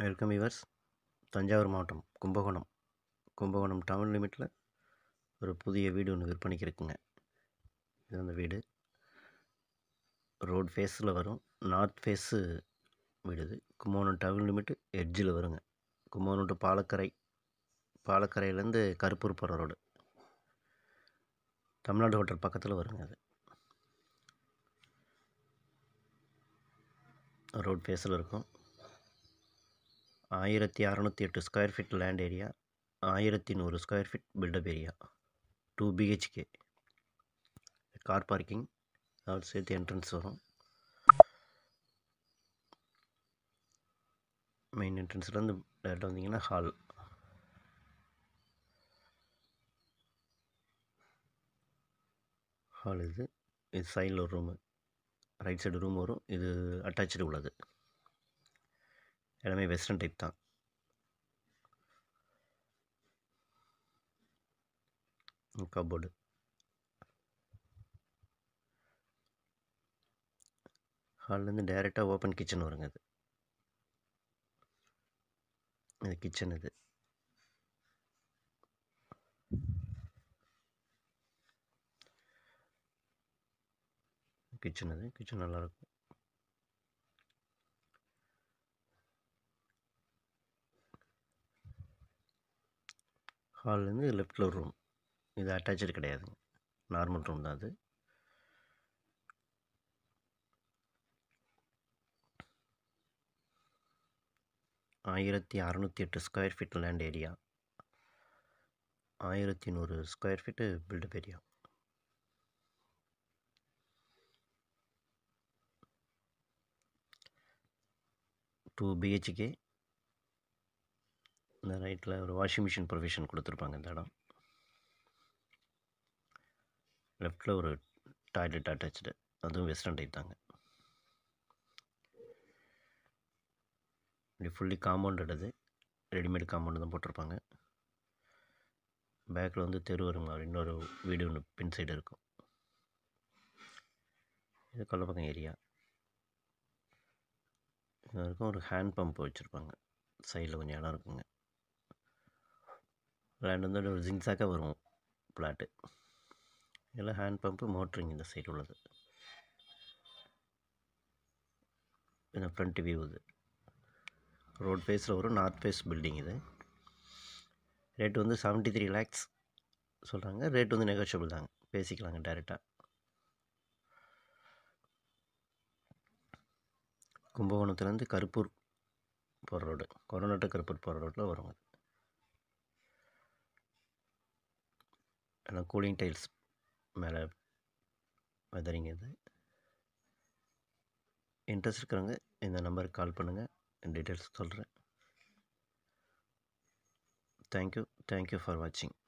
welcome viewers Thanjavur மாவட்டம் Kumbakonam Kumbakonam down லிமிட்டில் ஒரு புதிய வீடு ஒன்று விற்பனைக்கு இருக்குங்க இது அந்த வீடு ரோட் ஃபேஸில் வரும் நார்த் ஃபேஸு வீடு இது கும்பகோணம் டவுன் லிமிட்டு எட்ஜில் வருங்க கும்பகோணம் டு பாலக்கரை பாலக்கரையிலேருந்து கருப்பூர் போகிற ரோடு தமிழ்நாடு ஹோட்டல் பக்கத்தில் வருங்க அது ரோட் ஃபேஸில் இருக்கும் ஆயிரத்தி அறநூற்றி எட்டு ஸ்கொயர் ஃபீட் லேண்ட் ஏரியா ஆயிரத்தி நூறு square feet built up area two BHK car parking அதோட சேர்த்து என்ட்ரன்ஸ் வரும் மெயின் என்ட்ரன்ஸ்லேருந்து டேரெக்டாக வந்தீங்கன்னா ஹால் ஹால் இது இது சைடில் ஒரு ரூமு ரைட் சைடு ரூம் வரும் இது அட்டாச்சு உள்ளது எல்லாமே வெஸ்டர்ன் டைப் தான் கபோர்டு ஹால்லேருந்து டைரெக்டாக ஓப்பன் கிச்சன் வருங்க இது இது கிச்சன் இது கிச்சன் இது கிச்சன் நல்லாயிருக்கும் ஹால்லேருந்து லெஃப்டில் ஒரு ரூம் இது அட்டாச்சு கிடையாதுங்க நார்மல் ரூம் தான் அது ஆயிரத்தி அறநூற்றி எட்டு ஸ்கொயர் ஃபீட் லேண்ட் ஏரியா ஆயிரத்தி நூறு square feet built up area two BHK இந்த ரைட்டில் ஒரு வாஷிங் மிஷின் ப்ரொவிஷன் கொடுத்துருப்பாங்க இந்த இடம் லெஃப்டில் ஒரு டாய்லெட் அட்டாச்சு அதுவும் வெஸ்டர்ன் டைப் தாங்க இப்படி ஃபுல்லி காம்பவுண்ட் அது ரெடிமேட் காம்பவுண்டு தான் போட்டிருப்பாங்க பேக்கில் வந்து தெரு வருங்க இன்னொரு வீடு ஒன்று பின் சைடு இருக்கும் இது கொல்லப்பக்கம் ஏரியா இது வரைக்கும் ஒரு ஹேண்ட் பம்ப் வச்சுருப்பாங்க சைடில் கொஞ்சம் இடம் இருக்குங்க லேண்ட் வந்து ஒரு ஜிங்ஸாக்காக வரும் பிளாட்டு இதெல்லாம் ஹேண்ட் பம்ப்பு மோட்ரிங் இந்த சைடு உள்ளது இந்த ஃப்ரண்ட் வியூ இது ரோட் ஃபேஸில் வரும் நார்த் ஃபேஸ் பில்டிங் இது ரேட் வந்து செவன்ட்டி த்ரீ லேக்ஸ் சொல்கிறாங்க ரேட் வந்து நெகோஷியபிள் தாங்க பேசிக்கலாங்க டேரெக்டாக கும்பகோணத்துலேருந்து கருப்பூர் போகிற ரோடு கொரநாட்டு கருப்பூர் போகிற ரோட்டில் வருங்க எல்லாம் கூலிங் டைல்ஸ் மேலே வெதரிங் இது இன்ட்ரெஸ்ட் இருக்கிறவங்க இந்த நம்பருக்கு கால் பண்ணுங்கள் டீட்டெயில்ஸ் சொல்கிறேன் தேங்க்யூ தேங்க்யூ ஃபார் வாட்சிங்